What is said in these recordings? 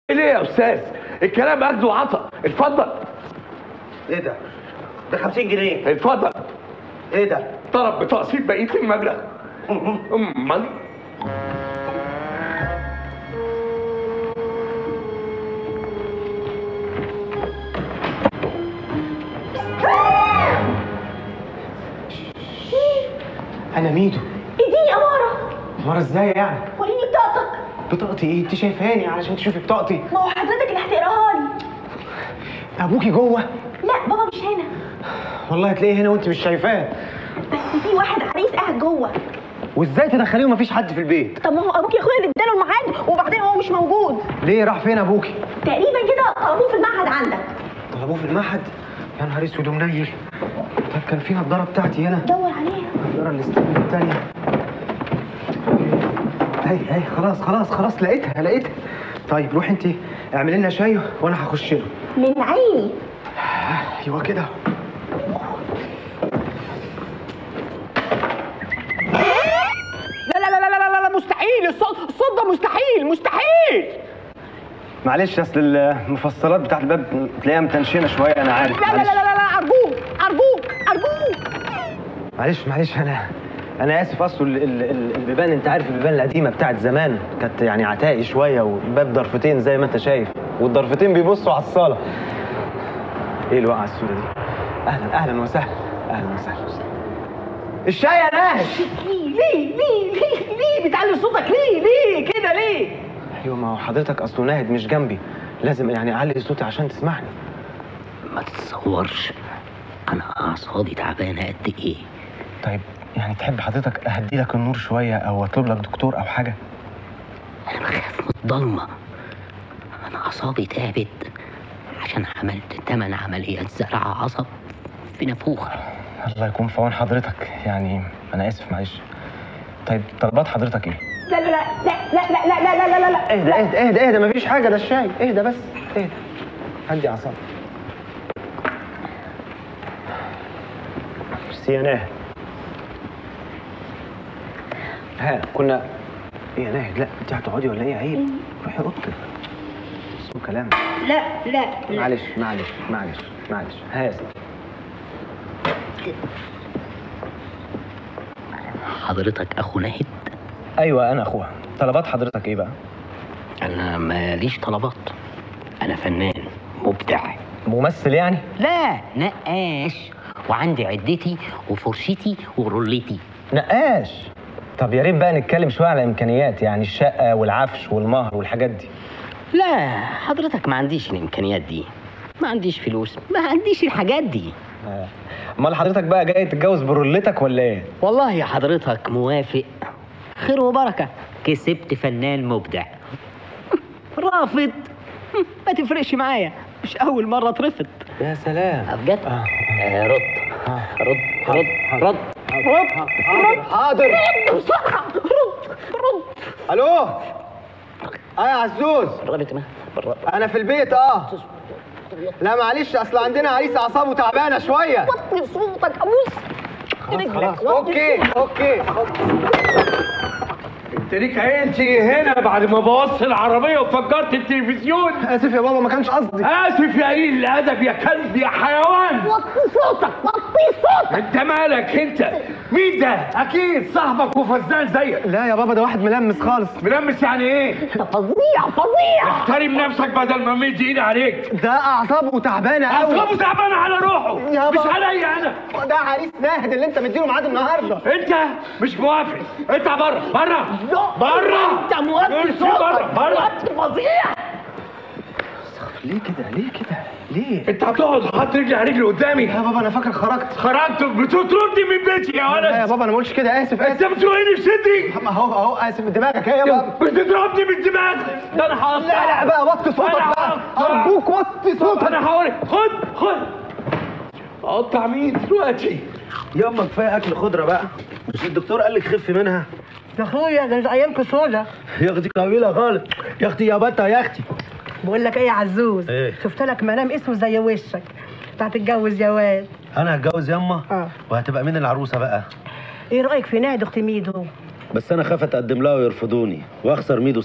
ليه يا استاذ الكلام اخذ وعطا اتفضل ايه ده؟ ده 50 جنيه اتفضل ايه ده؟ طلب بتقسيط بقيه المبلغ امال انا ميدو اديني اماره مرة ازاي يعني وريني بطاقتك بطاقتي ايه انت شايفاني علشان تشوفي بطاقتي ما هو حضرتك اللي هتقراها لي ابوكي جوه لا بابا مش هنا والله هتلاقيه هنا وانت مش شايفاه بس في واحد عريس قاعد جوه وازاي تدخليه ومفيش حد في البيت طب ما هو ابوك يا اخويا اللي اداله الميعاد وبعدين هو مش موجود ليه راح فين ابوكي تقريبا كده طلبوه في المعهد عندك طلبوه في المعهد يا نهار اسود ومنيل طب كان في نضاره بتاعتي هنا دور عليها النضاره اللي استلمت التانية اي اي خلاص خلاص خلاص لقيتها لقيتها طيب روحي انت اعملي لنا شاي وانا هخش له من عيني ايوه كده لا لا لا لا لا لا مستحيل الصوت الصوت ده مستحيل مستحيل معلش اصل المفصلات بتاعت الباب تلاقيها متنشنه شويه انا عارف لا لا لا معلش. لا لا ارجوك ارجوك ارجوك معلش معلش انا انا اسف اصل ال- ال- ال- البيبان انت عارف البيبان القديمه بتاعت زمان كانت يعني عتائي شويه والباب ضرفتين زي ما انت شايف والضرفتين بيبصوا على الصاله ايه الوقعه السوداء دي اهلا اهلا وسهلا اهلا وسهلا الشاي يا ناس ليه ليه ليه ليه ليه بتعلي صوتك ليه ليه كده ليه ايوه ما هو حضرتك اصله ناهد مش جنبي لازم يعني اعلي صوتي عشان تسمعني ما تتصورش انا اعصابي تعبانه قد ايه طيب يعني تحب حضرتك اهدي لك النور شويه او اطلب لك دكتور او حاجه انا بخاف من الضلمه انا اعصابي تعبت عشان عملت تمن عمليات زرع عصب في نافوخه الله يكون في عون حضرتك يعني انا اسف معلش طيب طلبات حضرتك ايه لا لا لا لا لا لا لا لا لا لا لا اهدى اهدى اهدى اهدى مفيش حاجه ده الشاي اهدى بس اهدى هدي اعصابك ميرسي يا ناهد ها كنا ايه يا ناهد لا انت هتقعدي ولا ايه عيب روحي اوضتك اسمه كلام لا لا لا معلش معلش معلش معلش ها يا ستي حضرتك اخو ناهد ايوه انا اخوها طلبات حضرتك ايه بقى انا ماليش طلبات انا فنان مبدع ممثل يعني لا نقاش وعندي عدتي وفرشتي ورولتي نقاش طب يا ريت بقى نتكلم شويه على امكانيات يعني الشقه والعفش والمهر والحاجات دي لا حضرتك ما عنديش الامكانيات دي ما عنديش فلوس ما عنديش الحاجات دي آه. امال حضرتك بقى جاي تتجوز برولتك ولا ايه والله يا حضرتك موافق خير وبركة كسبت فنان مبدع رافض ما تفرقش معايا مش أول مرة اترفض يا سلام بجد آه. آه، رد آه. رد رد رد حاضر حاضر بسرعة رد رد الو اه يا عزوز قربت ما بالرب. انا في البيت اه لا معلش اصل عندنا عريس اعصابه تعبانه شويه وطي صوتك ابوس خلاص خلاص اوكي اوكي انت ليك عين تيجي هنا بعد ما بوظت العربيه وفجرت التلفزيون اسف يا بابا ما كانش قصدي اسف يا قليل الادب يا كلب يا حيوان وطي صوتك وطي صوتك انت مالك انت مين ده اكيد صاحبك وفزان زيك لا يا بابا ده واحد ملمس خالص ملمس يعني ايه ده فظيع فظيع احترم نفسك بدل ما مد ايدي عليك ده اعصابه تعبانه قوي اصابه تعبانه على روحه يا مش بابا. عليا انا ده عريس ناهد اللي انت مديله ميعاد النهارده انت مش موافق اطلع بره بره بره انت موطي صوتك بره وطي فظيع ليه كده ليه كده ليه انت هتقعد حاطط رجلي على رجلي قدامي يا بابا انا فاكر خرجت خرجت بتطردني من بيتي يا لا يا ولد بابا انا ما قلتش كده اسف انت اسف بتوهني في صدري ما هو اهو اسف من دماغك ايه يا بابا بتضربني بالدماغ ده انا هقطع لا لا بقى وطي صوتك أنا بقى هقطع. ارجوك وطي صوتك انا هوري خد خد اقطع مين دلوقتي ياما كفايه اكل خضره بقى مش الدكتور قال لك خف منها يا اخويا ده ايامكم سودا يا اختي طويله خالص يا اختي يا بطه يا اختي بقول لك ايه يا عزوز إيه؟ شفت لك منام اسود زي وشك انت هتتجوز يا واد انا هتجوز ياما اه وهتبقى مين العروسه بقى ايه رايك في نادي اخت ميدو بس انا خاف اتقدم لها ويرفضوني واخسر ميدو صاحبي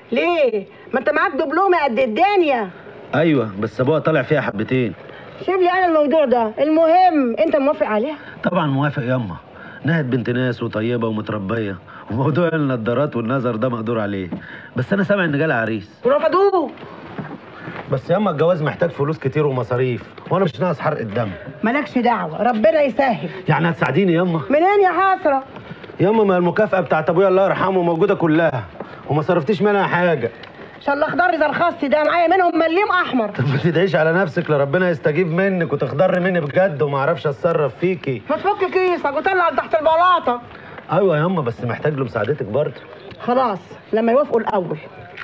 ليه ما انت معاك دبلومه قد الدنيا ايوه بس ابوها طالع فيها حبتين شوف لي انا الموضوع ده المهم انت موافق عليها طبعا موافق ياما نهد بنت ناس وطيبه ومتربيه وموضوع النضارات والنظر ده مقدور عليه بس انا سامع ان جالها عريس ورفضوه بس ياما الجواز محتاج فلوس كتير ومصاريف وانا مش ناقص حرق الدم مالكش دعوه ربنا يسهل يعني هتساعديني ياما منين يا حسره ياما ما المكافأة بتاعت ابويا الله يرحمه موجودة كلها وما صرفتيش منها حاجة ان شاء الله خضار زي الخص ده معايا منهم مليم احمر طب ما تدعيش على نفسك لربنا يستجيب منك وتخضر مني بجد وما اعرفش اتصرف فيكي ما تفك كيسك وطلع تحت البلاطه ايوه ياما بس محتاج له مساعدتك برضه خلاص لما يوافقوا الاول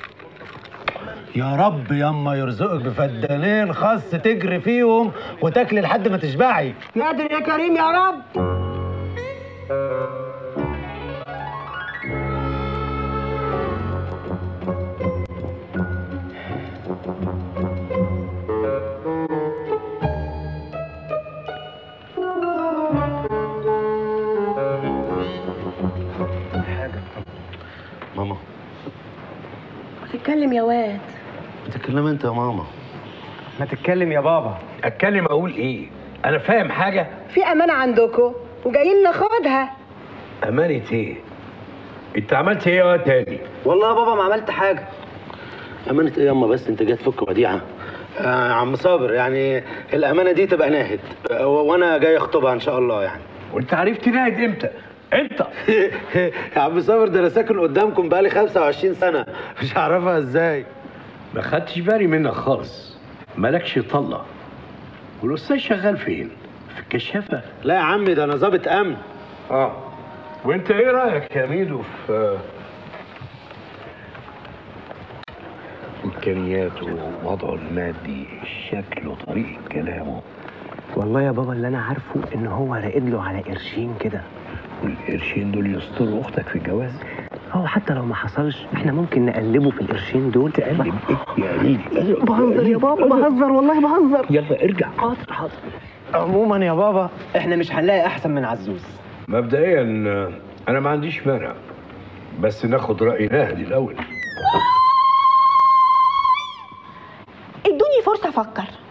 يا رب ياما يرزقك بفدانين خاص تجري فيهم وتاكلي لحد ما تشبعي يا قادر يا كريم يا رب ماما تتكلم يا واد بتتكلمي انت يا ماما ما تتكلم يا بابا اتكلم اقول ايه انا فاهم حاجه في امانه عندكم وجايين ناخدها امانه ايه انت عملت ايه يا تاني والله يا بابا ما عملت حاجه امانة ايه ياما بس انت جاي تفك وديعة آه يا عم صابر يعني الامانة دي تبقى ناهد آه، وانا جاي اخطبها ان شاء الله يعني وانت عرفت ناهد امتى انت يا عم صابر ده انا ساكن قدامكم بقالي 25 سنة مش هعرفها ازاي ما خدتش بالي منك خالص مالكش طلة والاستاذ شغال فين في الكشافه لا يا عمي ده انا ظابط امن اه وانت ايه رايك يا ميدو في امكانياته ووضعه المادي شكله وطريقه كلامه والله يا بابا اللي انا عارفه ان هو راقد له على قرشين كده والقرشين دول يستروا اختك في الجواز هو حتى لو ما حصلش احنا ممكن نقلبه في القرشين دول تقلب ايه يا ريدي بهزر يا بابا بهزر والله بهزر يلا ارجع حاضر حاضر عموما يا بابا احنا مش هنلاقي احسن من عزوز مبدئيا انا ما عنديش مانع بس ناخد راي ناهد الاول ادوني فرصه افكر